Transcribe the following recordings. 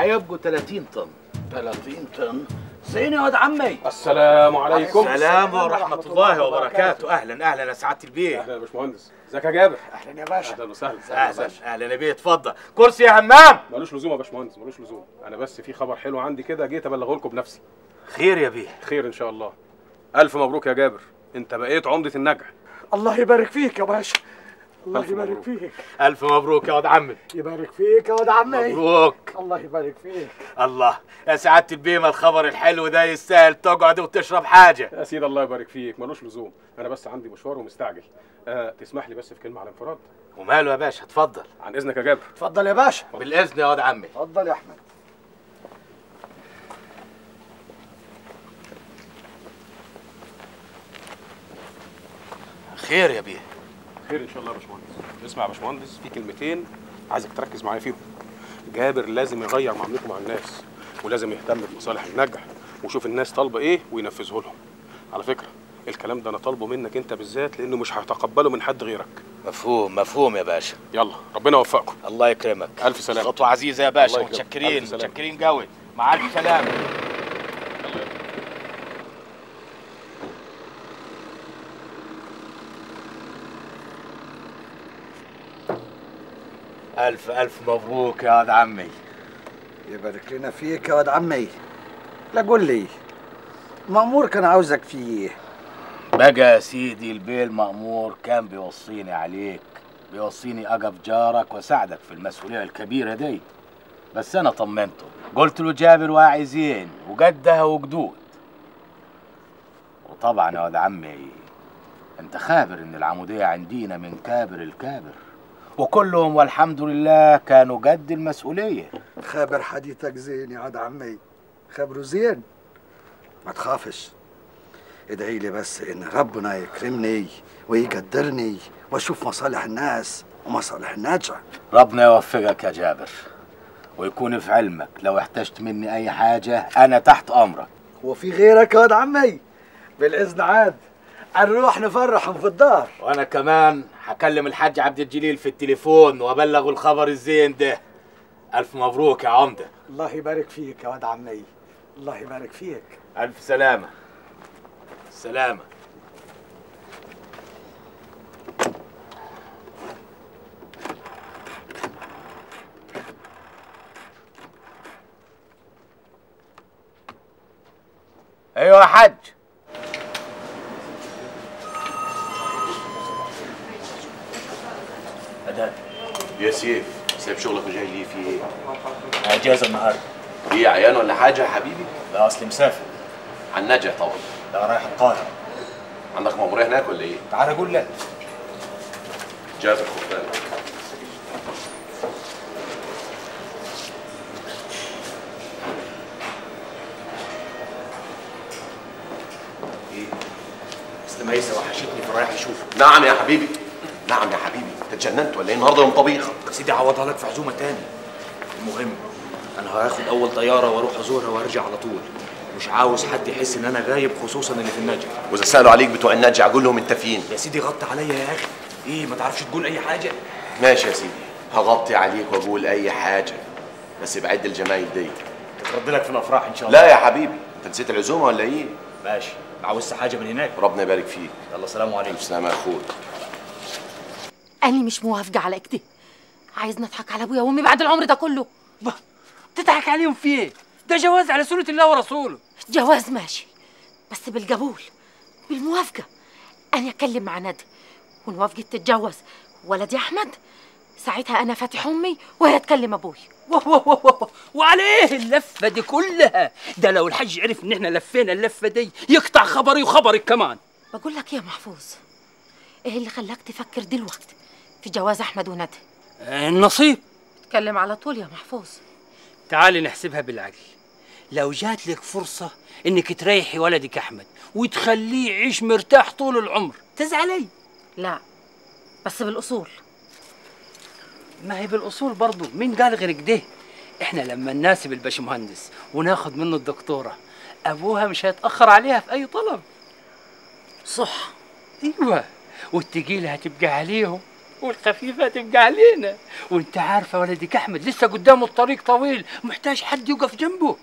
هيبقوا 30 طن 30 طن زين يا واد عمي السلام عليكم السلام ورحمة الله وبركاته أهلا أهلا يا سعادة البيه اهلا يا باشمهندس ازيك يا جابر أهلا يا باشا اهلا وسهلا أهلا أهلا يا بيه اتفضل كرسي يا همام ملوش لزوم يا باشمهندس ملوش لزوم انا بس في خبر حلو عندي كده جيت ابلغه لكم بنفسي خير يا بيه خير ان شاء الله الف مبروك يا جابر انت بقيت عمده النجع الله يبارك فيك يا باشا الله ألف يبارك مبروك. فيك ألف مبروك يا واد عمي يبارك فيك يا ولد عمي مبروك الله يبارك فيك الله يا سعادة البيه ما الخبر الحلو ده يستاهل تقعد وتشرب حاجة يا سيدي الله يبارك فيك ملوش لزوم انا بس عندي مشوار ومستعجل أه تسمح لي بس في كلمه على انفراد وماله يا باشا اتفضل عن اذنك يا جابر اتفضل يا باشا بالإذن يا واد عمي اتفضل يا احمد خير يا بيه خير ان شاء الله يا باشمهندس اسمع يا باشمهندس في كلمتين عايزك تركز معايا فيهم جابر لازم يغير معاملته مع الناس ولازم يهتم بمصالح النجع ويشوف الناس طالبه ايه وينفذه لهم على فكره الكلام ده انا طالبه منك انت بالذات لانه مش هتقبله من حد غيرك مفهوم مفهوم يا باشا يلا ربنا يوفقكم الله يكرمك الف سلامه خطوة عزيزة يا باشا الله يكرمك. متشكرين ألف سلامة. متشكرين قوي مع ألف سلامة ألف ألف مبروك يا واد عمي يبارك لنا فيك يا ولد عمي لا قول لي مأمور كان عاوزك فيه بقى يا سيدي البيه المأمور كان بيوصيني عليك بيوصيني أقف جارك وأساعدك في المسؤولية الكبيرة دي بس أنا طمنته قلت له جابر واعي زين وقدها وقدود وطبعا يا واد عمي انت خابر ان العمودية عندينا من كابر الكابر وكلهم والحمد لله كانوا قد المسؤولية خابر حديثك زين يا ولد عمي خبره زين ما تخافش ادعي لي بس ان ربنا يكرمني ويقدرني واشوف مصالح الناس ومصالح الناجع ربنا يوفقك يا جابر ويكون في علمك لو احتجت مني اي حاجة انا تحت امرك هو في غيرك يا ولد عمي بالاذن عاد هنروح نفرحهم في الدار وانا كمان هكلم الحاج عبد الجليل في التليفون وابلغه الخبر الزين ده الف مبروك يا عمده الله يبارك فيك يا ولد عمي الله يبارك فيك الف سلامه سلامه ايوه يا حاج أدان يا سيف سايب شغلك وجاي ليه في ايه؟ اجازه النهارده ايه عيان ولا حاجة يا حبيبي؟ لا اصلي مسافر عن نجح طبعا لا رايح القاهره عندك مأمورية هناك ولا ايه؟ تعال اقول لك جابر خد بالك ايه؟ اصل ميسه وحشتني فرايح اشوفه نعم يا حبيبي نعم يا حبيبي انت اتجننت ولا ايه النهارده يوم طبيخ؟ يا سيدي عوضها لك في عزومه تاني المهم انا هاخد اول طياره واروح ازورها وارجع على طول مش عاوز حد يحس ان انا غايب خصوصا اللي في النجع واذا سالوا عليك بتوع النجع قول لهم انت فين؟ يا سيدي غطي عليا يا اخي ايه ما تعرفش تقول اي حاجه ماشي يا سيدي هغطي عليك واقول اي حاجة بس بعد الجمايل دي تترد لك في الافراح ان شاء الله لا يا حبيبي انت نسيت العزومة ولا ايه؟ ماشي عاوزت حاجه من هناك ربنا يبارك فيك يلا سلام عليكم الف سلامة يا اخوك أنا مش موافقة على كده عايز نضحك على أبويا وأمي بعد العمر ده كله تضحك عليهم في ايه؟ ده جواز على سنة الله ورسوله جواز ماشي بس بالقبول بالموافقة أنا أتكلم مع ندى وإن وافقت تتجوز ولدي أحمد ساعتها أنا فاتح أمي وهي تكلم أبوي واه واه واه واه. وعلى ايه اللفة دي كلها؟ ده لو الحاج عرف ان احنا لفينا اللفة دي يقطع خبري وخبرك كمان بقول لك يا محفوظ إيه اللي خلاك تفكر دلوقتي في جواز أحمد وندى آه، النصيب اتكلم على طول يا محفوظ تعالي نحسبها بالعقل لو جات لك فرصة انك تريحي ولدك احمد وتخليه يعيش مرتاح طول العمر تزعلي لا بس بالأصول ما هي بالاصول برضو مين قال غير كده احنا لما نناسب الباشمهندس وناخد منه الدكتوره ابوها مش هيتاخر عليها في اي طلب صح ايوه والتقيله هتبقى عليهم والخفيفة تبقى علينا وانت عارفة ولدك أحمد لسه قدامه الطريق طويل محتاج حد يقف جنبه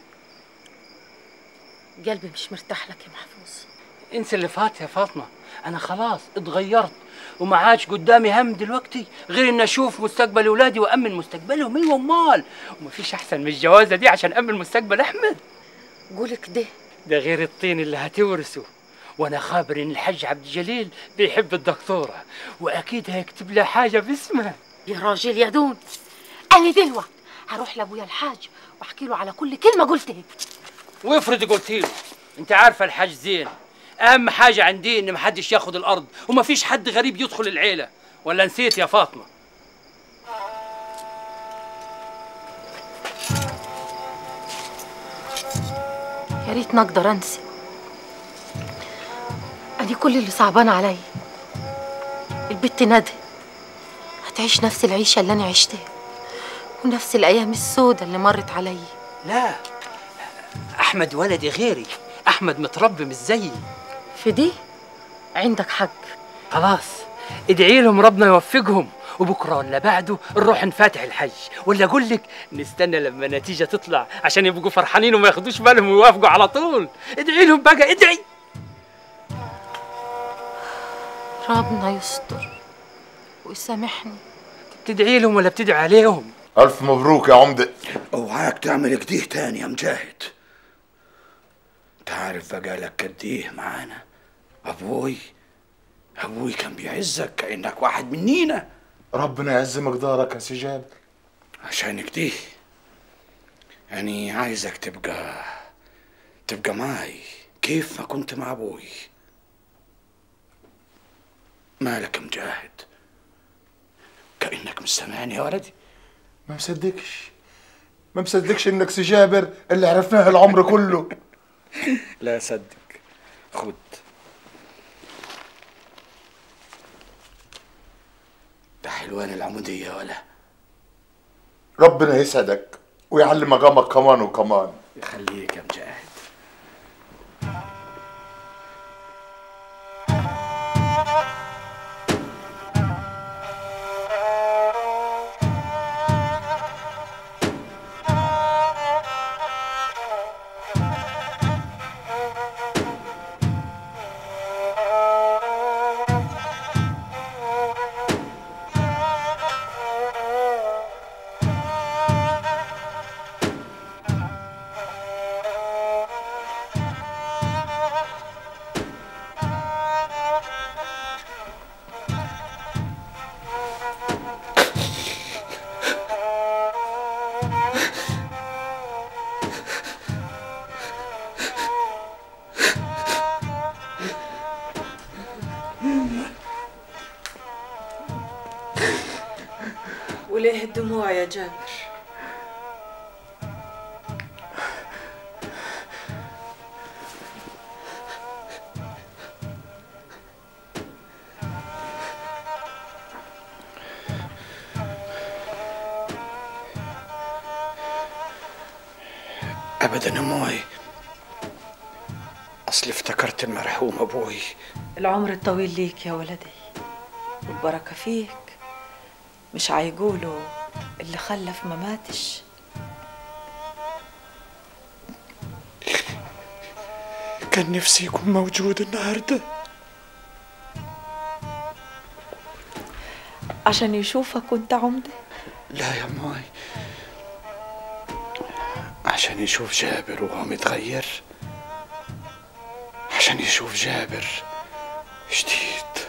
قلبي مش مرتاح لك يا محفوظ انسى اللي فات يا فاطمة أنا خلاص اتغيرت وما عادش قدامي هم دلوقتي غير إني أشوف مستقبل أولادي وأمن مستقبلهم أيوة أمال ومفيش أحسن من الجوازة دي عشان أمن مستقبل أحمد قول كده ده غير الطين اللي هتورثه وانا خابر ان الحاج عبد الجليل بيحب الدكتوره واكيد هيكتب لها حاجه باسمها يا راجل يا دون انا دلوقتي هروح لابويا الحاج واحكي له على كل كلمه قلتها وافرض قلت له انت عارفه الحاج زين اهم حاجه عندي ان محدش ياخد الارض ومفيش حد غريب يدخل العيله ولا نسيت يا فاطمه يا ريت نقدر انسى ادي كل اللي صعبان عليا البت ندى هتعيش نفس العيشه اللي انا عشتها ونفس الايام السوداء اللي مرت عليا لا احمد ولدي غيري احمد متربي مش زيي في دي عندك حق خلاص ادعي لهم ربنا يوفقهم وبكره ولا بعده نروح نفاتح الحج ولا اقول لك نستنى لما النتيجه تطلع عشان يبقوا فرحانين وما ياخدوش بالهم ويوافقوا على طول ادعي لهم بقى ادعي ربنا يستر ويسامحني بتدعي لهم ولا بتدعي عليهم ألف مبروك يا عمدة اوعاك تعمل كده تاني يا مجاهد انت عارف بقالك قد ايه معانا ابوي ابوي كان بيعزك كانك واحد منينا ربنا يعز مقدارك يا سي جابر عشان كده يعني عايزك تبقى تبقى معي كيف ما كنت مع ابوي مالك يا مجاهد كانك مش سامعني يا ولدي ما مصدقش ما مصدقش انك سي جابر اللي عرفناه العمر كله لا صدق خد ده حلوان العمودية ولا ربنا يسعدك ويعلي مقامك كمان وكمان يخليك يا مجاهد وليه الدموع يا جابر ابدا يا موي اصل افتكرت المرحوم ابوي العمر الطويل ليك يا ولدي والبركة فيك مش عيقولوا اللي خلف ما ماتش كان نفسي يكون موجود النهارده عشان يشوفك وانت عمدة لا يا ماي عشان يشوف جابر وهو متغير عشان يشوف جابر جديد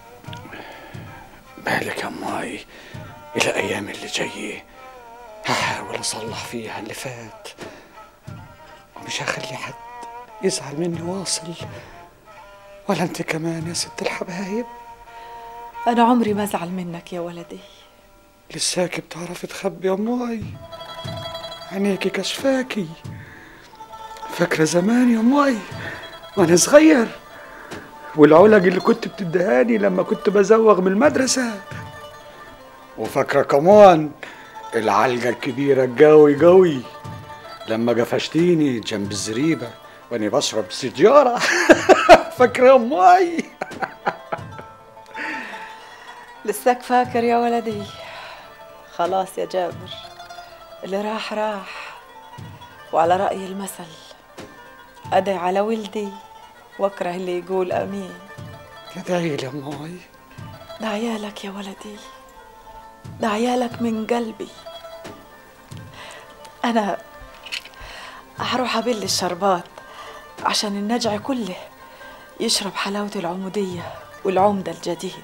بالك يا ماي الى ايام اللي جايه هحاول اصلح فيها اللي فات ومش هخلي حد يزعل مني واصل ولا انت كمان يا ست الحبايب أنا عمري ما أزعل منك يا ولدي لساكي بتعرفي تخبي يا ماي عينيكي كشفاكي فاكرة زمان يا ماي وانا صغير والعلق اللي كنت بتدهاني لما كنت بزوغ من المدرسة وفاكرة كمان العلقة الكبيرة الجوي جوي لما قفشتيني جنب الزريبة واني بشرب سيجارة فاكرة يا ماي لساك فاكر يا ولدي خلاص يا جابر اللي راح راح وعلى رأي المثل أدعي على ولدي واكره اللي يقول أمين تدعي لي ماي ده عيالك يا ولدي ده عيالك من قلبي أنا هروح أبل الشربات عشان النجع كله يشرب حلاوة العمودية والعمدة الجديد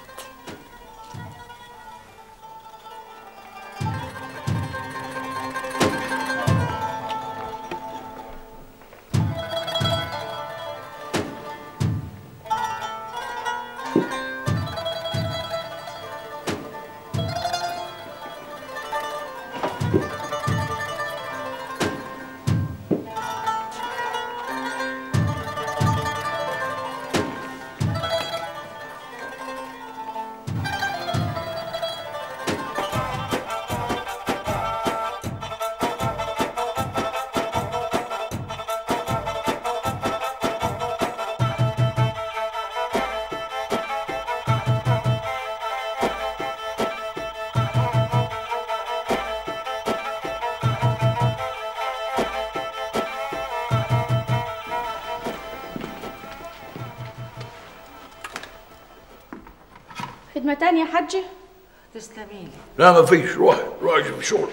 خدمة تانية يا حجة تسلمي لي لا ما فيش روح روح شوف شغلك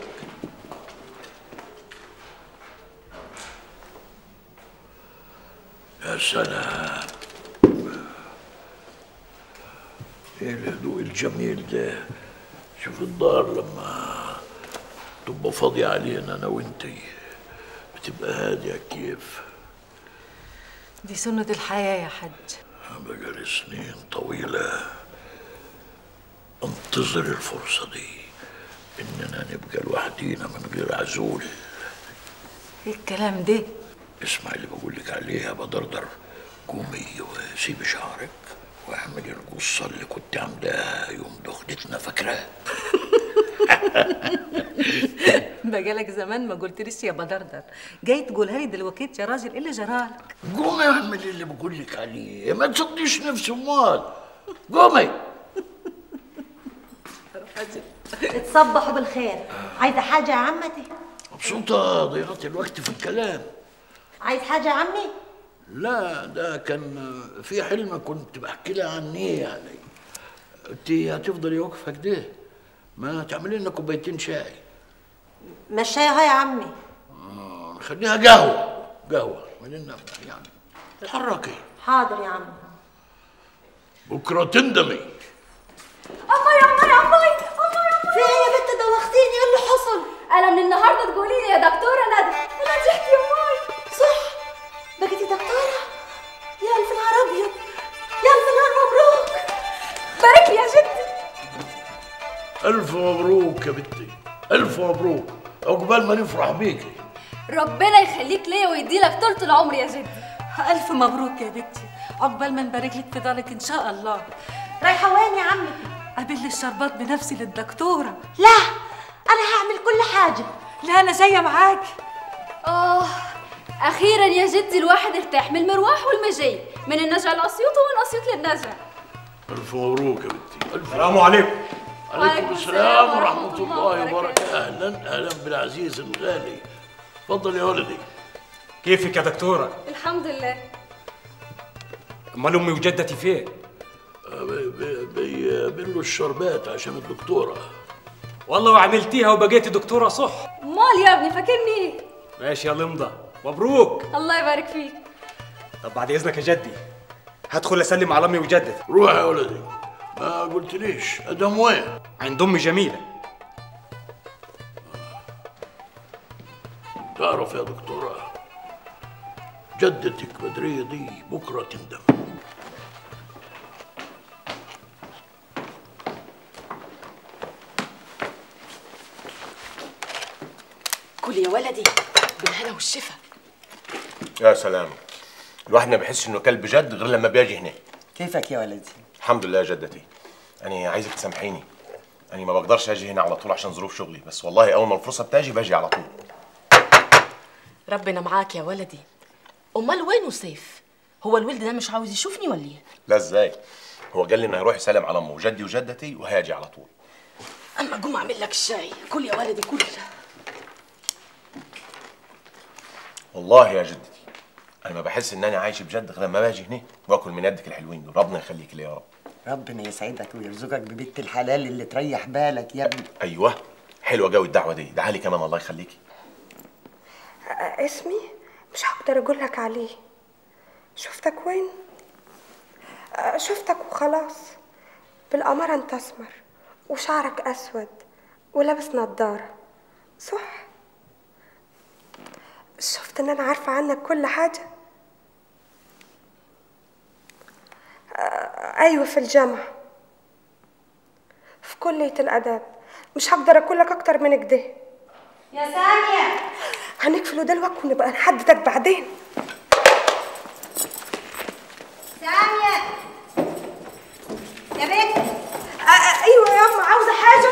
يا سلام ايه الهدوء الجميل ده شوف الدار لما تبقى فاضية علينا انا وانتي بتبقى هادية كيف دي سنة الحياة يا حج بقالي سنين طويلة انتظر الفرصة دي إننا نبقى لوحدينا من غير عزول ايه الكلام ده اسمع اللي بقول لك عليه يا بدردر قومي وسيبي شعرك واعملي القصة اللي كنت عاملاها يوم دخلتنا فاكرة بقالك زمان ما قلتليش يا بدردر جاي تقولها لي دلوقتي يا راجل ايه اللي جرالك قومي اعملي اللي بقول لك عليه ما تصديش نفسي امال قومي اتصبحوا بالخير عايزة حاجة يا عمتي مبسوطة ضيعت الوقت في الكلام عايز حاجة يا عمي لا ده كان في حلم كنت بحكي لها عنيه يعني انت هتفضلي واقفه كده ما تعملي لنا كوبايتين شاي مشايها يا عمي آه، خليها قهوه قهوه اعملي لنا يعني اتحركي حاضر يا عمي بكره تندمي أما يا أما يا أما يا في ايه يا بنت دوختيني ايه اللي حصل أنا من النهاردة تقولي لي يا دكتورة ندى أنا نجحت يا أمي صح بقيتي دكتورة يا الف نهار ابيض يا الف نهار مبروك بارك لي يا جدي الف مبروك يا بنتي الف مبروك عقبال ما نفرح بيكي ربنا يخليك ليا ويديلك طولة العمر يا جدي الف مبروك يا بنتي عقبال ما نبارك لك في دارك ان شاء الله رايحة وين يا عمي قابل لي الشربات بنفسي للدكتوره لا انا هعمل كل حاجة لا انا جايه معاك آه أخيرا يا جدي الواحد ارتاح من المروح والمجي من النجع الأسيوط ومن أسيوط للنجع الف مبروك يا بنتي الف السلام عليكم عليكم السلام ورحمه الله وبركاته اهلا اهلا بالعزيز الغالي تفضل يا ولدي كيفك يا دكتورة؟ الحمد لله أمال أمي وجدتي فين؟ بيعملوا الشربات عشان الدكتورة والله وعملتيها وبقيتي دكتورة صح مال يا ابني فاكرني إيه؟ ماشي يا لمضة مبروك الله يبارك فيك طب بعد إذنك يا جدي هدخل أسلم على أمي وجدتي روح يا ولدي ما قلتليش أدم وين؟ عند أمي جميلة تعرف يا دكتورة جدتك بدرية دي بكرة تندم كل يا ولدي بالهنا والشفا يا سلام الواحد ما بيحسش انه كلب جد غير لما بيجي هنا كيفك يا ولدي؟ الحمد لله يا جدتي انا عايزك تسامحيني انا ما بقدرش اجي هنا على طول عشان ظروف شغلي بس والله اول ما الفرصه بتاجي باجي على طول ربنا معاك يا ولدي امال وينه سيف هو الولد ده مش عاوز يشوفني ولا ايه لا ازاي هو قال لي انه هيروح يسلم على امه وجدي وجدتي وهاجي على طول اما قوم اعمل لك الشاي كل يا ولدي كل والله يا جدتي انا ما بحس ان انا عايش بجد غير لما باجي هنا واكل من يدك الحلوين دول ربنا يخليك لي يا رب ربنا يسعدك ويرزقك ببنت الحلال اللي تريح بالك يا ابني ايوه حلوه قوي الدعوه دي تعالي كمان الله يخليكي آه، اسمي مش هقدر اقول لك عليه شفتك وين آه، شفتك وخلاص بالأمارة انت اسمر وشعرك اسود ولابس نظارة صح شفت ان انا عارفة عنك كل حاجة آه، ايوه في الجامعة في كلية الاداب مش هقدر اكلك اكتر من كده يا سامية هنقفله دلوقتي ونبقى نحددك بعدين سامية يا بنت آه، آه، ايوه يا اما عاوزه حاجه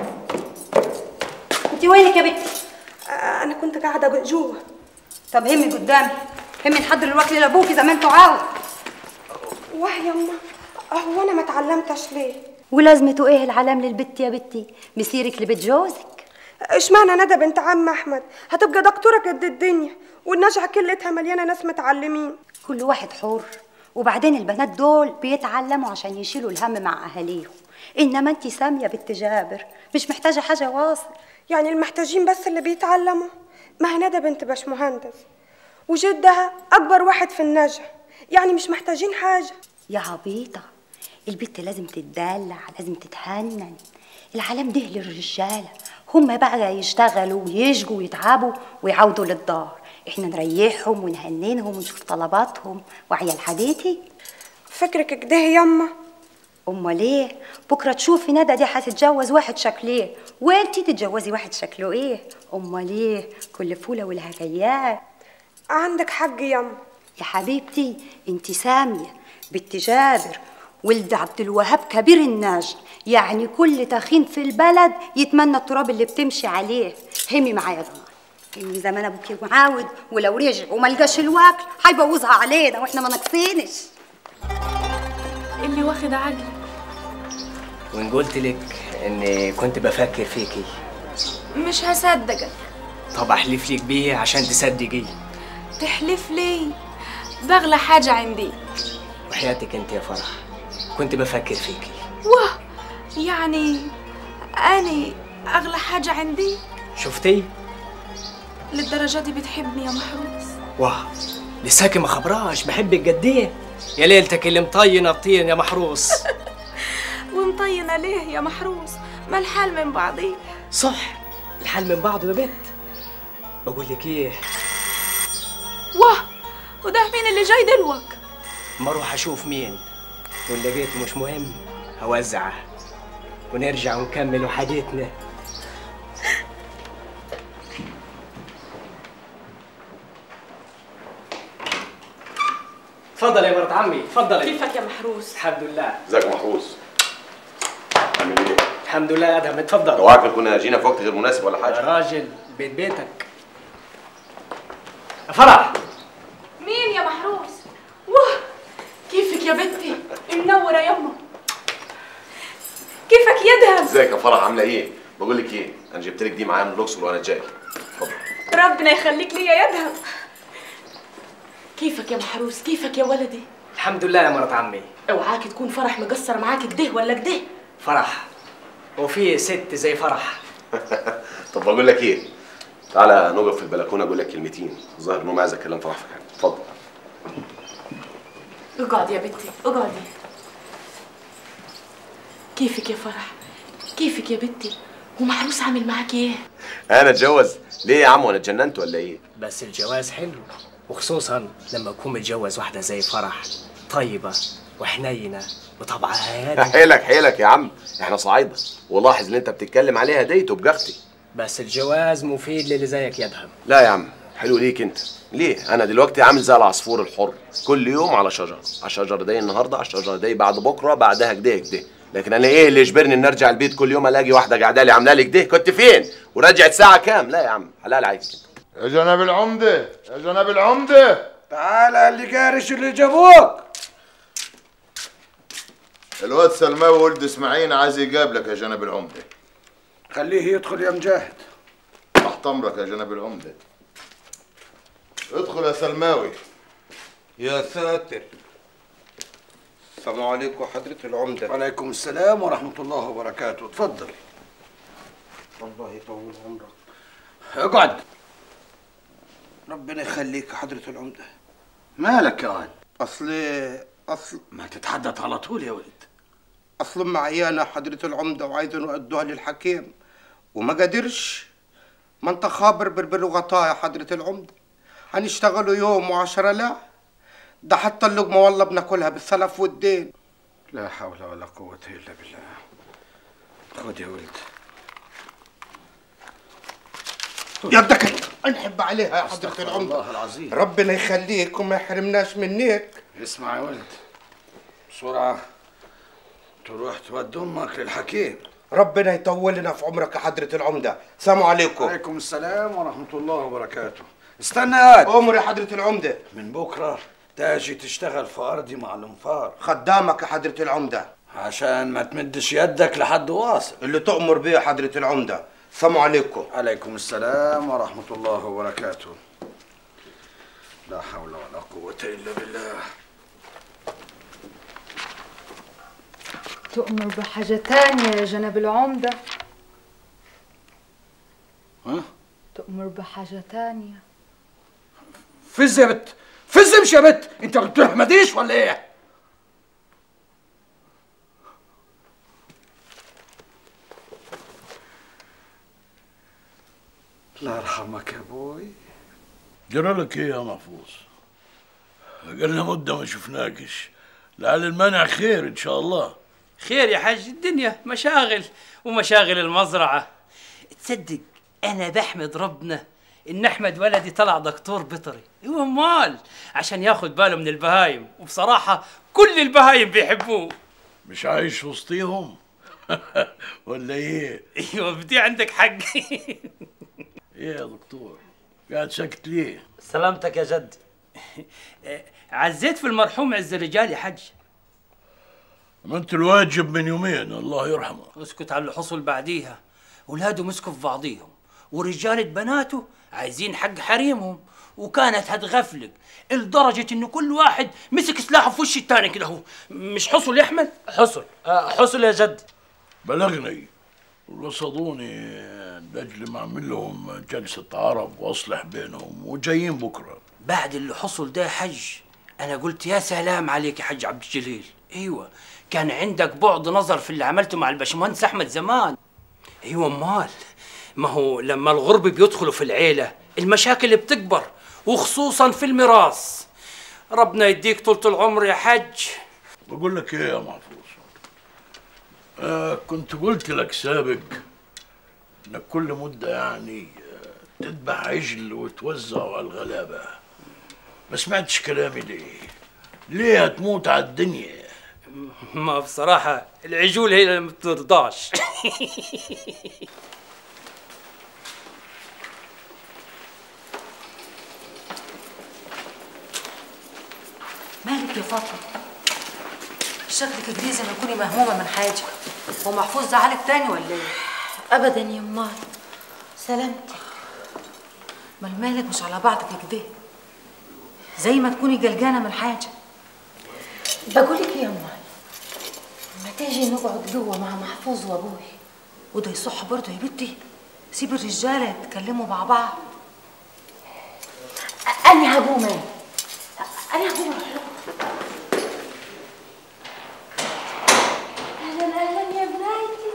انت وينك يا بنت آه، انا كنت قاعده جوه طب همي قدامي همي نحضر الوكل لابوكي زي ما انتوا عاوز واه يا اما هو انا ما اتعلمتش ليه ولازمته ايه العلام للبت يا بنتي مسيرك لبيت جوزك اشمعنى ندى بنت عم احمد هتبقى دكتوره قد الدنيا والنجعه كلتها مليانه ناس متعلمين كل واحد حر وبعدين البنات دول بيتعلموا عشان يشيلوا الهم مع اهاليهم انما انت ساميه بنت جابر مش محتاجه حاجه واصل يعني المحتاجين بس اللي بيتعلموا ما هي ندى بنت باشمهندس وجدها اكبر واحد في النجع يعني مش محتاجين حاجه يا عبيطه البت لازم تتدلع لازم تتهنن العالم ده للرجاله هم بقى يشتغلوا ويشجوا ويتعبوا ويعودوا للدار احنا نريحهم ونهننهم ونشوف طلباتهم وعيال حديتي فكرك كده يما امال ايه بكره تشوفي ندى دي هتتجوز واحد شكله ايه وانتي تتجوزي واحد شكله ايه امال ايه كل فوله ولها جيات عندك حق يما يا حبيبتي انت ساميه بنت جابر ولد عبد الوهاب كبير الناج يعني كل تخين في البلد يتمنى التراب اللي بتمشي عليه همي معايا ضمان همي زمان ابوكي معاود ولو رجع وما لقاش الواكل هيبوظها علينا واحنا ما ناقصينش اللي واخد عقلي وان قلت لك اني كنت بفكر فيكي مش هصدقك طب احلف لك بيه عشان تصدقي تحلف لي ده اغلى حاجه عندي وحياتك انت يا فرح كنت بفكر فيكي واه يعني اني اغلى حاجه عندي شفتي للدرجه دي بتحبني يا محروس واه لساكي ما خبراش بحبك قد ايه يا ليلتك اللي مطينه بطين يا محروس ومطينه ليه يا محروس ما الحال من بعضيه صح الحال من بعضه يا بنت بقول لك ايه واه وده مين اللي جاي دلوك ما اروح اشوف مين وان لقيت مش مهم هوزعه ونرجع ونكمل حديثنا اتفضل يا مرات عمي اتفضل كيفك يا محروس الحمد لله ازيك يا محروس عامل ايه الحمد لله يا ادهم اتفضل اوعك كنا جينا في وقت غير مناسب ولا حاجه يا راجل بيت بيتك يا فرح مين يا محروس واه كيفك يا بنتي منوره يما كيفك يدهم ازيك يا فرح عامله ايه بقول لك ايه انا جبت لك دي معايا من الاقصر وانا جاي اتفضل ربنا يخليك لي يا يدهم كيفك يا محروس كيفك يا ولدي الحمد لله يا مرات عمي اوعاك تكون فرح مقصر معاك كده ولا كده فرح وفي ست زي فرح طب بقول لك ايه تعالى نقف في البلكونه اقول لك كلمتين الظاهر انهم عايز اتكلم فرح في حاجه اتفضل اقعد يا بنتي اقعدي كيفك يا فرح كيفك يا بنتي ومحروس عامل معاك ايه انا اتجوز ليه يا عم وانا اتجننت ولا ايه بس الجواز حلو وخصوصا لما تكون متجوز واحدة زي فرح طيبة وحنينة وطبعها هادي حيلك حيلك يا عم احنا صعايده ولاحظ اللي انت بتتكلم عليها دي تبقى اختي بس الجواز مفيد للي زيك يدهم لا يا عم حلو ليك انت ليه انا دلوقتي عامل زي العصفور الحر كل يوم على شجره على الشجره دي النهارده على الشجره دي بعد بكره بعدها كده كده لكن انا ايه اللي يجبرني ان ارجع البيت كل يوم الاقي واحده قاعده لي عامله لي كده كنت فين ورجعت ساعه كام لا يا عم حلال عليك يا جناب العمدة يا جناب العمدة تعالى اللي جارش اللي جابوك الواد سلماوي ولد اسماعيل عايز يقابلك يا جناب العمده خليه يدخل يا مجاهد تحت امرك يا جناب العمده ادخل يا سلماوي يا ساتر السلام عليكم حضرة العمدة وعليكم السلام ورحمة الله وبركاته اتفضل الله يطول عمرك اقعد ربنا يخليك حضرة العمدة مالك يا ولد أصل أصل ما تتحدث على طول يا ولد أصل معيانة حضرة العمدة وعايزة نودوها للحكيم وما قدرش ما انت خابر بربر وغطايا حضرة العمدة هنشتغلوا يوم وعشرة لا ده حتى اللقمة والله بناكلها بالسلف والدين لا حول ولا قوة إلا بالله خذ يا ولد يدك انحب عليها يا حضرة استغفر العمدة الله العظيم ربنا يخليك وما يحرمناش منك اسمع يا ولد بسرعة تروح تودي أمك للحكيم ربنا يطول لنا في عمرك يا حضرة العمدة سلام عليكم وعليكم السلام ورحمة الله وبركاته استنى يا واد أمر يا حضرة العمدة من بكرة تاجي تشتغل في أرضي مع الأنفار خدامك يا حضرة العمدة عشان ما تمدش يدك لحد واصل اللي تؤمر بيه يا حضرة العمدة سلام عليكم عليكم السلام ورحمة الله وبركاته لا حول ولا قوة إلا بالله تؤمر بحاجة تانية يا جناب العمدة ها؟ تؤمر بحاجة تانية فز يا بت فز امشي يا بت انت ما بتحمديش ولا ايه الله يرحمك يا ابوي جرى لك ايه يا محفوظ قالنا مدة ما شفناكش لعل المنع خير ان شاء الله خير يا حاج الدنيا مشاغل ومشاغل المزرعة تصدق أنا بحمد ربنا إن أحمد ولدي طلع دكتور بيطري هو مال عشان ياخد باله من البهايم وبصراحة كل البهايم بيحبوه مش عايش وسطيهم ولا ايه ايوه بدي عندك حق ايه يا دكتور قاعد ساكت ليه سلامتك يا جد عزيت في المرحوم عز الرجال يا حج عملت الواجب من يومين الله يرحمه اسكت على اللي حصل بعديها ولاده مسكوا في بعضيهم ورجالة بناته عايزين حق حريمهم وكانت هتغفلق لدرجة إن كل واحد مسك سلاحه في وش التاني كده هو مش حصل يا أحمد؟ حصل آه حصل يا جد بلغني ورصدوني لاجل ما اعمل لهم جلسه عرب واصلح بينهم وجايين بكره بعد اللي حصل ده يا حج أنا قلت يا سلام عليك يا حج عبد الجليل أيوة كان عندك بعد نظر في اللي عملته مع الباشمهندس أحمد زمان أيوة أمال ما هو لما الغرب بيدخلوا في العيلة المشاكل بتكبر وخصوصا في الميراث ربنا يديك طولة العمر يا حج بقول لك ايه يا محفوظ آه كنت قلت لك سابق انك كل مده يعني آه تذبح عجل وتوزعه على الغلابه ما سمعتش كلامي ليه ليه هتموت على الدنيا ما بصراحة العجول هي اللي ما بترضاش مالك يا فاطمة شكلك كبير زي ما تكوني مهمومة من حاجة هو محفوظ زعلك تاني ولا ايه؟ أبدا يا أمال سلامتك مال مالك مش على بعضك كده زي ما تكوني جلجانة من حاجة بقولك ايه يا أمال ما تيجي نقعد جوه مع محفوظ وأبوي وده يصح برضه يا بنتي سيب الرجالة يتكلموا مع بعض أنا هقوم أنا أنا هقوم أروح لكم أهلا أهلا يا بنايتي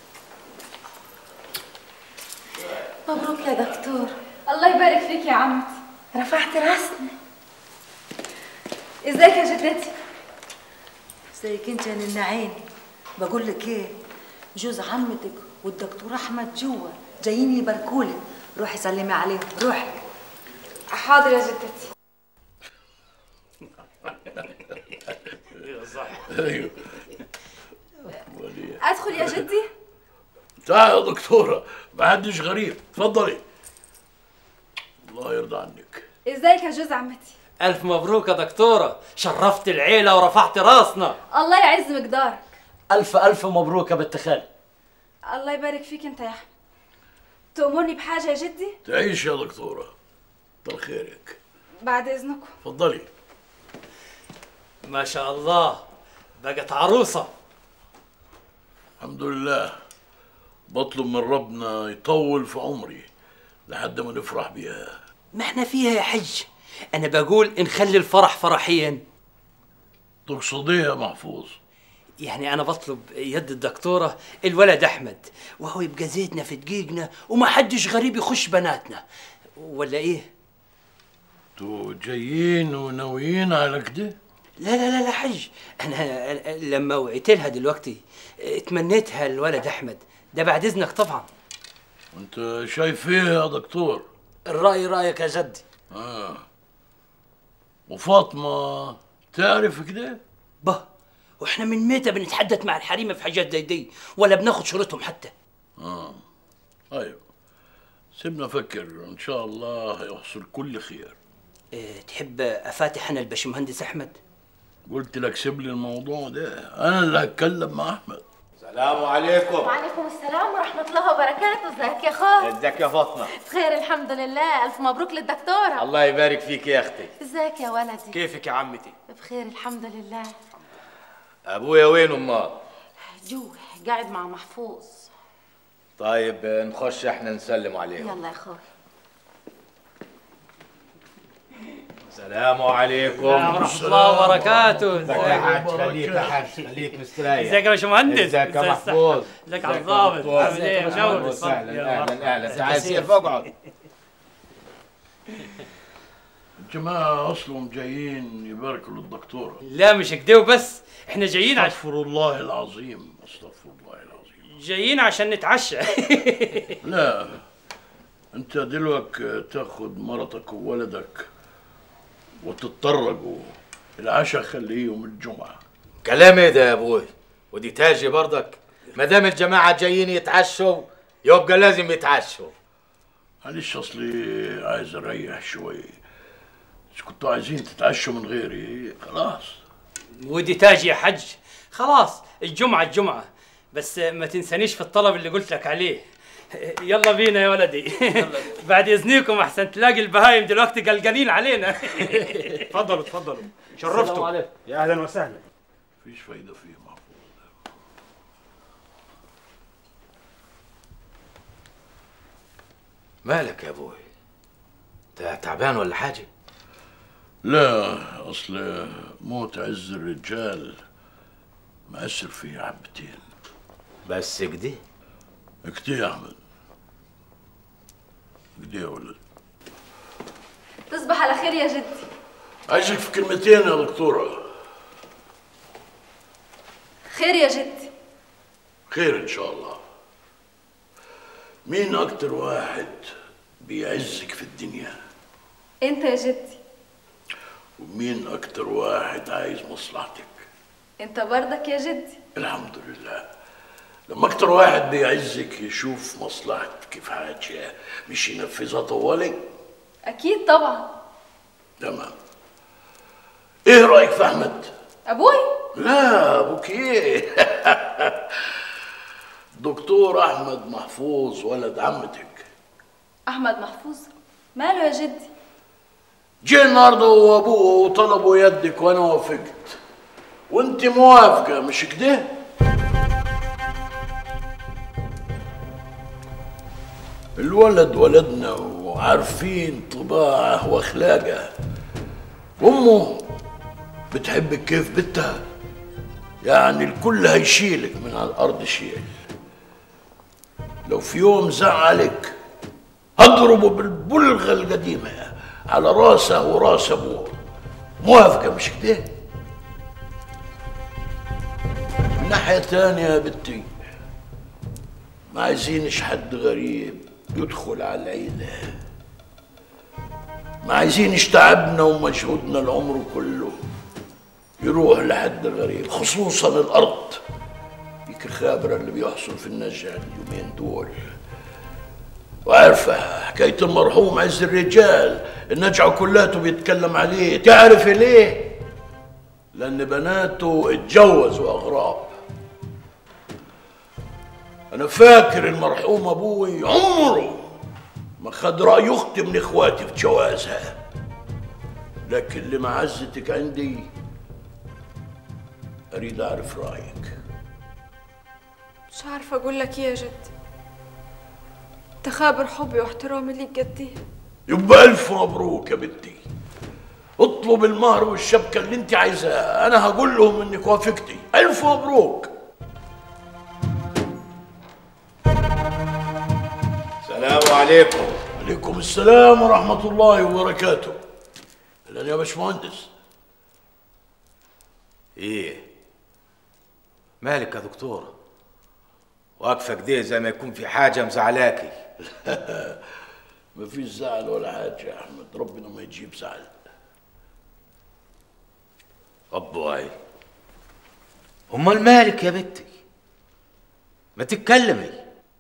مبروك يا دكتور الله يبارك فيك يا عمتي رفعت راسنا ازيك يا جدتي ازيك انت يا نن عيني بقول لك ايه جوز عمتك والدكتور احمد جوا جايين يباركولك روحي سلمي عليهم روحي حاضر يا جدتي صح ايوه ادخل يا جدي تعال يا دكتوره ما حدش غريب اتفضلي الله يرضى عنك ازيك يا جوز عمتي ألف مبروك يا دكتورة شرفت العيلة ورفعت راسنا الله يعز مقدارك الف الف مبروك يا بنت خالي الله يبارك فيك انت يا احمد تأمرني بحاجة يا جدي تعيش يا دكتورة كتر خيرك بعد إذنكم اتفضلي ما شاء الله بقت عروسه الحمد لله بطلب من ربنا يطول في عمري لحد ما نفرح بيها ما احنا فيها يا حج انا بقول نخلي الفرح فرحين تقصد ايه يا محفوظ يعني انا بطلب يد الدكتوره الولد احمد وهو يبقى زيتنا في دقيقنا وما حدش غريب يخش بناتنا ولا ايه انتوا جايين وناويين على كده لا لا لا لا حج انا لما وعيت لها دلوقتي تمنيتها الولد احمد ده بعد اذنك طبعا وانت شايف ايه يا دكتور الراي رايك يا جدي اه وفاطمه تعرف كده به واحنا من متى بنتحدث مع الحريمه في حاجات زي دي ولا بناخد شروطهم حتى اه ايوه سيبنا افكر ان شاء الله هيحصل كل خير اه تحب افاتح انا الباشمهندس احمد قلت لك سيب لي الموضوع ده انا اللي هتكلم مع احمد السلام عليكم وعليكم السلام ورحمة الله وبركاته ازيك يا خال ازيك يا فاطمه بخير الحمد لله ألف مبروك للدكتورة الله يبارك فيك يا اختي ازيك يا ولدي كيفك يا عمتي بخير الحمد لله ابويا وين امال جوه قاعد مع محفوظ طيب نخش احنا نسلم عليهم يلا يا خال السلام عليكم ورحمة الله وبركاته ازيك يا حاج خليك يا حاج خليك مستريح ازيك يا باشمهندس ازيك يا محفوظ ازيك يا الضابط عامل ايه ازيك يا منور محفوظ؟ اهلا يلا. اهلا اهلا ازيك تعال يا سيف؟ سيف اقعد الجماعه اصلهم جايين يباركوا للدكتوره لا مش كده وبس احنا جايين عشان استغفر الله العظيم استغفر الله العظيم جايين عشان نتعشى لا انت دلوقتي تاخد مرتك وولدك وتتطرقوا العشاء خليه يوم الجمعه كلام ايه ده يا ابوي ودي تاجي برضك ما دام الجماعه جايين يتعشوا يبقى لازم يتعشوا معلش اصلي عايز اريح شوي مش كنتوا عايزين تتعشوا من غيري خلاص ودي تاج يا حج خلاص الجمعة الجمعة بس ما تنسانيش في الطلب اللي قلت لك عليه يلا بينا يا ولدي بعد اذنكم احسن تلاقي البهايم دلوقتي قلقانين علينا اتفضلوا اتفضلوا السلام شرفتوا عليكم. يا اهلا وسهلا مفيش فايده فيه مالك يا ابوي انت تعبان ولا حاجه لا اصل موت عز الرجال مأثر فيه حبتين بس كده كده يا احمد كده يا ولد تصبح على خير يا جدي عايزك في كلمتين يا دكتوره خير يا جدي خير ان شاء الله مين اكتر واحد بيعزك في الدنيا انت يا جدي ومين اكتر واحد عايز مصلحتك انت بردك يا جدي الحمد لله لما اكتر واحد بيعزك يشوف مصلحتك في حاجه مش ينفذها طوالي اكيد طبعا تمام ايه رايك في احمد ابوي لا ابوك ايه دكتور احمد محفوظ ولد عمتك احمد محفوظ ماله يا جدي جه النهارده هو وابوه وطلبوا يدك وانا وافقت وانت موافقه مش كده الولد ولدنا وعارفين طباعه واخلاقه امه بتحبك كيف بنتها يعني الكل هيشيلك من على الارض شيل لو في يوم زعلك هضربه بالبلغه القديمه على راسه وراس ابوه موافقه مش كده من ناحيه تانية يا بنتي ما عايزينش حد غريب يدخل على العيله ما عايزينش تعبنا ومجهودنا العمر كله يروح لحد غريب خصوصا الارض ديك الخابره اللي بيحصل في النجع اليومين دول وعارفه حكايه المرحوم عز الرجال النجع كلته بيتكلم عليه تعرف ليه لان بناته اتجوزوا اغراب انا فاكر المرحوم ابوي عمره ما خد راي اختي من اخواتي في جوازها لكن لمعزتك عندي اريد اعرف رايك مش عارفة أقول لك إيه يا جدي تخابر حبي واحترامي ليك قد إيه يبقى الف مبروك يا بنتي اطلب المهر والشبكه اللي انت عايزاها انا هقول لهم انك وافقتي الف مبروك السلام عليكم عليكم السلام ورحمه الله وبركاته اهلا يا باشمهندس ايه مالك يا دكتور واقفه كده زي ما يكون في حاجه مزعلاكي مفيش زعل ولا حاجه يا احمد ربنا ما يجيب زعل أبوي امال مالك يا بنتي ما تتكلمي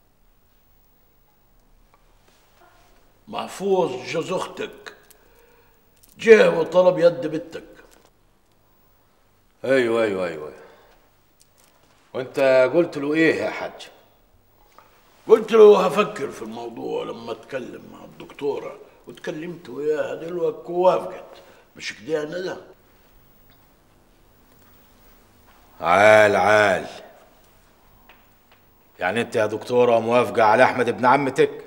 محفوظ جوز اختك جه وطلب يد بنتك ايوه ايوه ايوه وانت قلت له ايه يا حاج قلت له هفكر في الموضوع لما اتكلم مع الدكتوره وتكلمت وياها دلوقتي ووافقت مش كده يا ندى عال عال يعني انت يا دكتوره موافقه على احمد ابن عمتك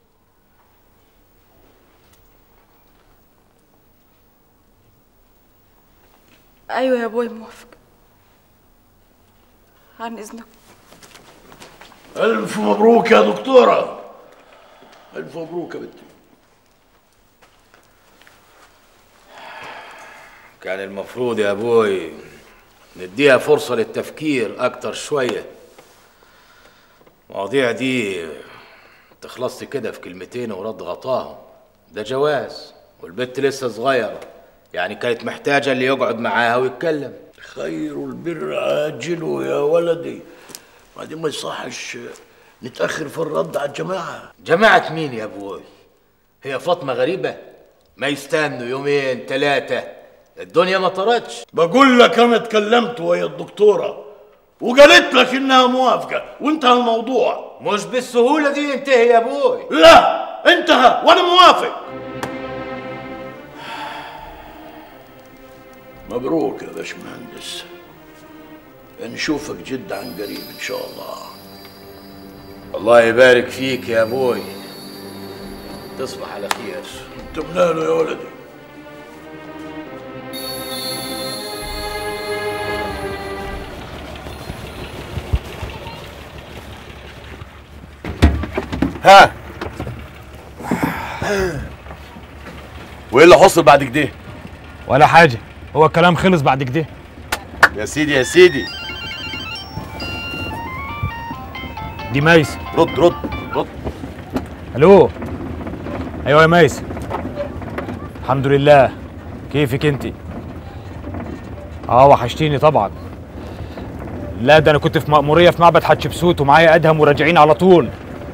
أيوة يا أبوي موافق عن إذنك الف مبروك يا دكتوره الف مبروك يا بنتي كان المفروض يا ابوي نديها فرصة للتفكير أكتر شوية المواضيع دي تخلصت كده في كلمتين ورد غطاهم ده جواز والبت لسه صغيرة يعني كانت محتاجة اللي يقعد معاها ويتكلم خير البر عاجله يا ولدي بعدين ما يصحش نتاخر في الرد على الجماعه جماعة مين يا ابوي هي فاطمة غريبة ما يستنوا يومين ثلاثة الدنيا ما طرتش بقول لك انا اتكلمت ويا الدكتوره وقالت لك انها موافقه وانتهى الموضوع مش بالسهوله دي ينتهي يا ابوي لا انتهى وانا موافق مبروك يا باشمهندس نشوفك جد عن قريب ان شاء الله الله يبارك فيك يا ابوي تصبح على خير انت مناله يا ولدي ها وايه اللي حصل بعد كده ولا حاجة هو الكلام خلص بعد كده يا سيدي يا سيدي دي ميس رد رد رد الو ايوه يا ميس الحمد لله كيفك انت اه وحشتيني طبعا لا ده انا كنت في مأمورية في معبد حتشبسوت ومعايا ادهم وراجعين على طول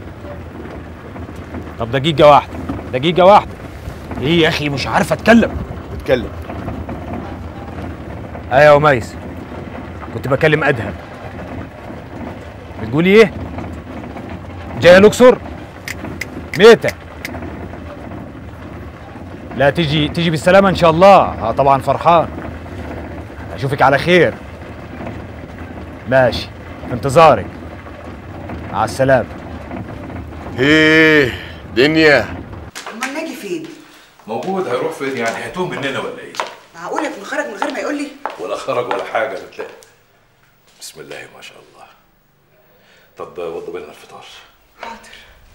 طب دقيقة واحدة دقيقة واحدة ايه يا اخي مش عارف اتكلم اتكلم ايوه ميس كنت بكلم ادهم بتقولي ايه جايه الاقصر ميتة لا تيجي تيجي بالسلامة ان شاء الله اه طبعا فرحان اشوفك على خير ماشي في انتظارك مع السلامة ايه دنيا امال ناجي فين؟ موجود هيروح فين يعني هيتوه مننا ولا ايه؟ معقول يكون خرج من غير ما يقول لي؟ ولا خرج ولا حاجه بتلاقي بسم الله ما شاء الله طب وضب لنا الفطار حاضر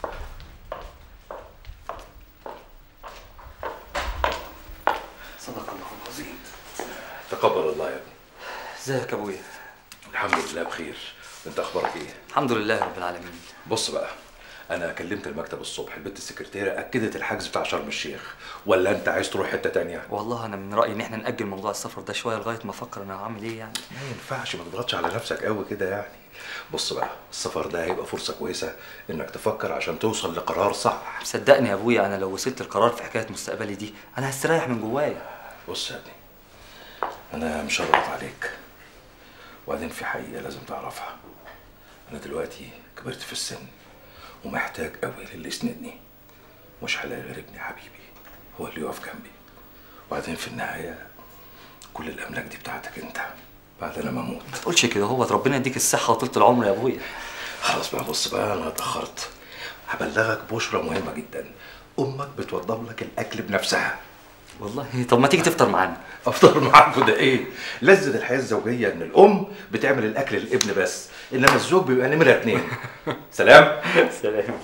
صدق الله العظيم تقبل الله يا ابني ازيك يا ابويا الحمد لله بخير انت اخبارك ايه الحمد لله رب العالمين بص بقى انا كلمت المكتب الصبح البنت السكرتيره اكدت الحجز بتاع شرم الشيخ ولا انت عايز تروح حته تانية والله انا من رايي ان احنا ناجل موضوع السفر ده شويه لغايه ما افكر انا هعمل ايه يعني ما ينفعش ما تضغطش على نفسك قوي كده يعني بص بقى السفر ده هيبقى فرصه كويسه انك تفكر عشان توصل لقرار صح صدقني يا ابويا انا لو وصلت القرار في حكايه مستقبلي دي انا هستريح من جوايا بص يا ابني انا مشرف عليك وبعدين في حقيقه لازم تعرفها انا دلوقتي كبرت في السن ومحتاج قوي للي يسندني مش هلاقي غير ابني حبيبي هو اللي يقف جنبي وبعدين في النهايه كل الاملاك دي بتاعتك انت بعد انا ما اموت ما تقولش كده هو ربنا يديك الصحه وطولة العمر يا ابويا خلاص بقى بص بقى انا اتاخرت هبلغك بشرى مهمه جدا امك بتوضب لك الاكل بنفسها والله طب ما تيجي تفطر معانا افطر معاكوا ده ايه لذة الحياه الزوجيه ان الام بتعمل الاكل للابن بس انما الزوج بيبقى نمره اتنين سلام سلام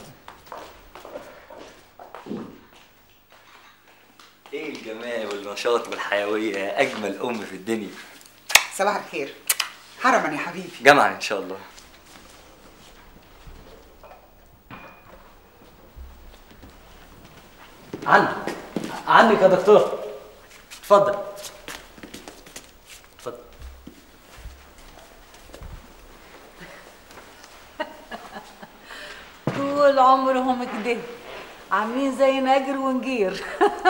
ايه الجمال والنشاط والحيويه يا اجمل ام في الدنيا صباح الخير حرما يا حبيبي جامعه ان شاء الله عنك عنك يا دكتور اتفضل اتفضل طول عمرهم كده عاملين زي ناجر ونجير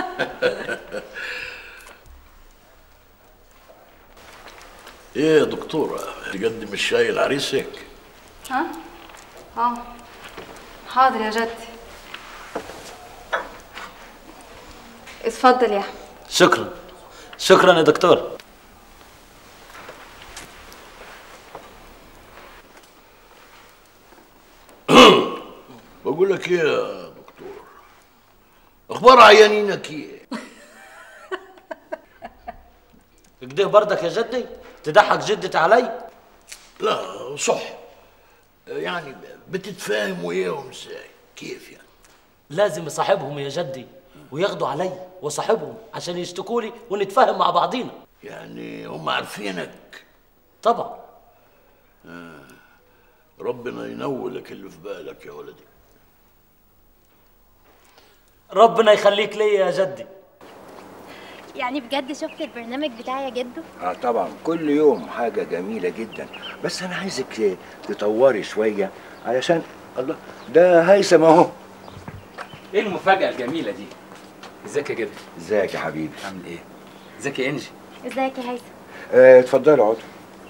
ايه يا دكتورة تقدم الشاي لعريسك ها؟ اه حاضر يا جدي اتفضل يا احمد شكرا شكرا يا دكتور بقول لك ايه يا دكتور اخبار عيانينك ايه كده بردك يا جدي تضحك جدتي علي لا صح يعني بتتفاهموا اياهم ازاي كيف يعني لازم اصاحبهم يا جدي وياخدوا علي واصاحبهم عشان يشتكوا لي ونتفاهم مع بعضينا يعني هم عارفينك طبعا آه. ربنا ينولك اللي في بالك يا ولدي ربنا يخليك ليا يا جدي يعني بجد شفت البرنامج بتاعي يا جدو اه طبعا كل يوم حاجة جميلة جدا بس أنا عايزك تطوري شوية علشان الله ده هيثم أهو ايه المفاجأة الجميلة دي؟ ازيك يا جدع؟ ازيك يا حبيبي عامل ايه؟ ازيك يا انجي؟ ازيك يا هيثم آه، اتفضلي اقعدي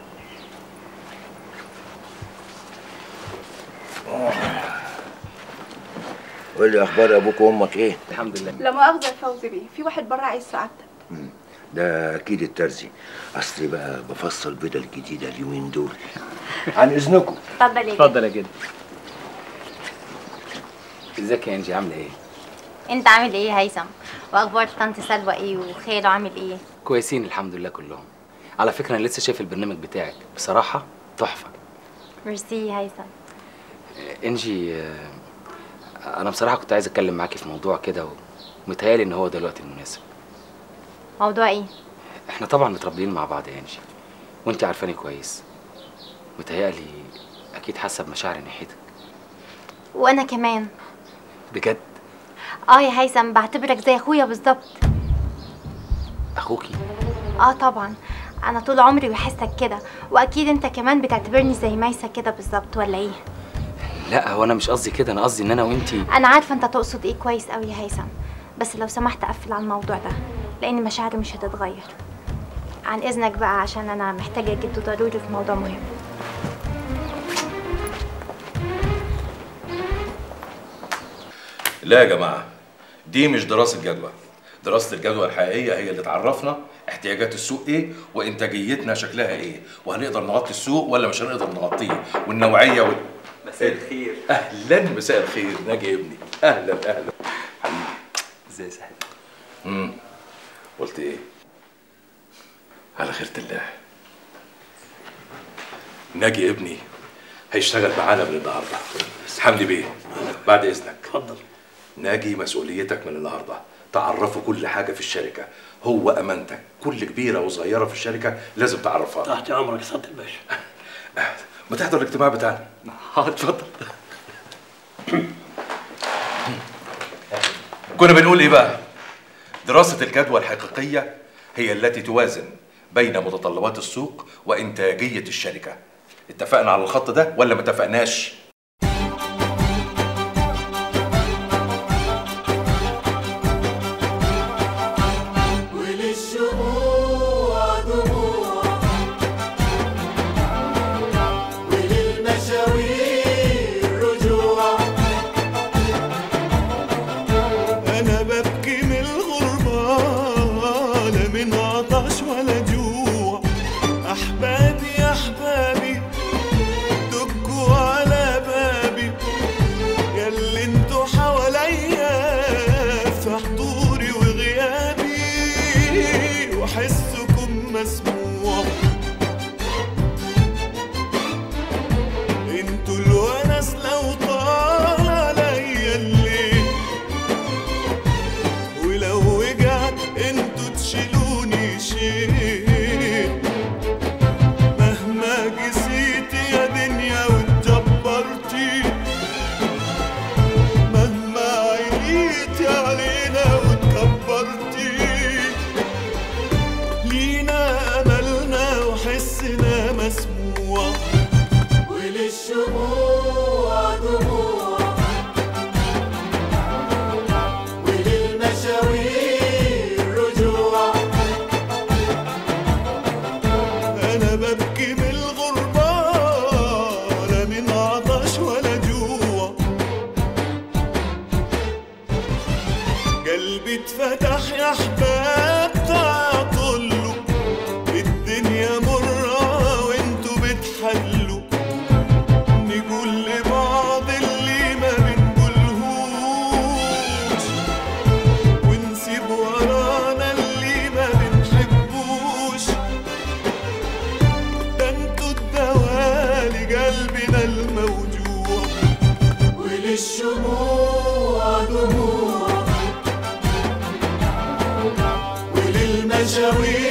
قول لي اخبار ابوك وامك ايه الحمد لله لا مؤاخذة يا فوزي بيه في واحد بره عايز سعادتك ده اكيد الترزي اصلي بقى بفصل بدل جديده اليومين دول عن اذنكم اتفضل يا اتفضل يا جدع ازيك يا انجي عاملة ايه؟ انت عامل ايه يا هيثم واخبار طنط سلوى ايه وخاله عامل ايه كويسين الحمد لله كلهم على فكرة انا لسه شايف البرنامج بتاعك بصراحة تحفة ميرسي يا هيثم آه، انجي آه، انا بصراحة كنت عايز اتكلم معاكي في موضوع كده ومتهيألي ان هو ده الوقت المناسب موضوع ايه احنا طبعا متربيين مع بعض يا انجي وانت عارفاني كويس متهيألي اكيد حاسة بمشاعري ناحيتك وانا كمان بجد اه يا هيثم بعتبرك زي اخويا بالظبط اخوكي اه طبعا انا طول عمري بحسك كده واكيد انت كمان بتعتبرني زي ميسة كده بالظبط ولا ايه لا هو انا مش قصدي كده انا قصدي ان انا وانتي انا عارفه انت تقصد ايه كويس قوي يا هيثم بس لو سمحت قفل على الموضوع ده لان مشاعري مش هتتغير عن اذنك بقى عشان انا محتاجه جد ضروري في موضوع مهم لا يا جماعه دي مش دراسه جدوى دراسه الجدوى الحقيقيه هي اللي تعرفنا احتياجات السوق ايه وانتاجيتنا شكلها ايه وهنقدر نغطي السوق ولا مش هنقدر نغطيه والنوعيه وال... مساء الخير اهلا مساء الخير ناجي ابني اهلا اهلا حبيبي ازاي يا صاحبي امم قلت ايه على خيرة الله ناجي ابني هيشتغل معانا من النهارده حمدي بيه بعد اذنك اتفضل ناجي مسؤوليتك من النهارده تعرفه كل حاجه في الشركه هو امانتك كل كبيره وصغيره في الشركه لازم تعرفها تحت امرك يا سعاده الباشا ما تحضر الاجتماع بتاعنا حاضر اتفضل كنا بنقول ايه بقى دراسه الجدوى الحقيقيه هي التي توازن بين متطلبات السوق وانتاجيه الشركه اتفقنا على الخط ده ولا ما اتفقناش وللشموع دموع وللمشاوير يا مسموع وللشموع دموع وللمشاوير رجوع انا ببكي من الغربة لا من عطش ولا جوع قلبي اتفتح يا احباب تعطله الدنيا مرة وانتوا بتحلوا نقول لبعض اللي ما بنقولهوش ونسيب ورانا اللي ما بنحبوش ده انتوا الدواء لقلبنا الموجوع وللشموع دموع وللمشاوير